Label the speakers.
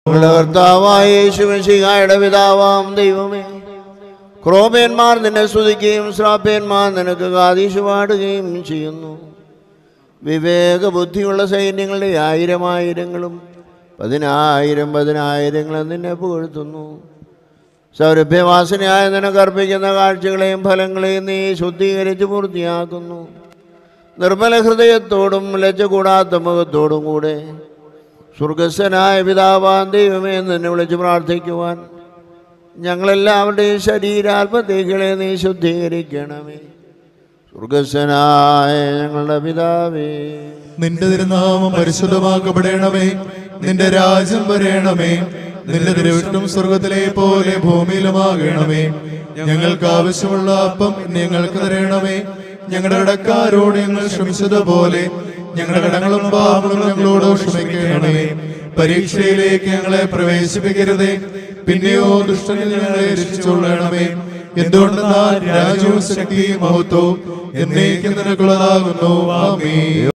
Speaker 1: ഞങ്ങളുടെ കർത്താവായ യേശുമിശിഹായുടെ പിതാവാം ദൈവമേ ക്രോപേന്മാർ നിന്നെ സ്തുതിക്കുകയും ശ്രാപ്പേന്മാർ നിനക്ക് കാതീശു പാടുകയും ചെയ്യുന്നു വിവേക ബുദ്ധിയുള്ള സൈന്യങ്ങളുടെ ആയിരം ആയിരങ്ങളും പതിനായിരം പതിനായിരങ്ങളും നിന്നെ പുകഴ്ത്തുന്നു സൗരഭ്യവാസനയായ നിനക്ക് അർപ്പിക്കുന്ന കാഴ്ചകളെയും ഫലങ്ങളെയും നീ ശുദ്ധീകരിച്ച് പൂർത്തിയാക്കുന്നു നിർമ്മല ഹൃദയത്തോടും ലജ്ജ കൂടാത്ത മുഖത്തോടും കൂടെ സ്വർഗസ്വനായ പിതാവാൻ ദൈവമേ എന്ന് നിന്നെ വിളിച്ച് പ്രാർത്ഥിക്കുവാൻ ഞങ്ങളെല്ലാവരുടെയും ശരീരാത്മത്തേകളെ നീ ശുദ്ധീകരിക്കണമേ സ്വർഗസ്വനായ ഞങ്ങളുടെ പിതാവേ
Speaker 2: നിന്റെ തിരുനാമം പരിശുദ്ധമാക്കപ്പെടണമേ നിന്റെ രാജ്യം വരേണമേ നിന്റെ തിരുവിഷ്ടം സ്വർഗത്തിലെ പോലെ ഭൂമിയിലുമാകണമേ ഞങ്ങൾക്ക് ആവശ്യമുള്ള അപ്പം ഞങ്ങൾക്ക് തരണമേ ഞങ്ങളുടെ കടക്കാരോട് ഞങ്ങൾ ക്ഷമിച്ചതുപോലെ ഞങ്ങളുടെ കടങ്ങളും പാപങ്ങളും ഞങ്ങളോട് ക്ഷമിക്കണമേ പരീക്ഷയിലേക്ക് ഞങ്ങളെ പ്രവേശിപ്പിക്കരുതേ പിന്നെയോ ദുഷ്ടനിൽ ഞങ്ങളെ രക്ഷിച്ചുകൊള്ളണമേ എന്തുകൊണ്ടെന്നാൽ രാജ്യവും ശക്തിയും മഹത്വവും എന്നേക്കും നിനക്കുള്ളതാകുന്നു ആമേ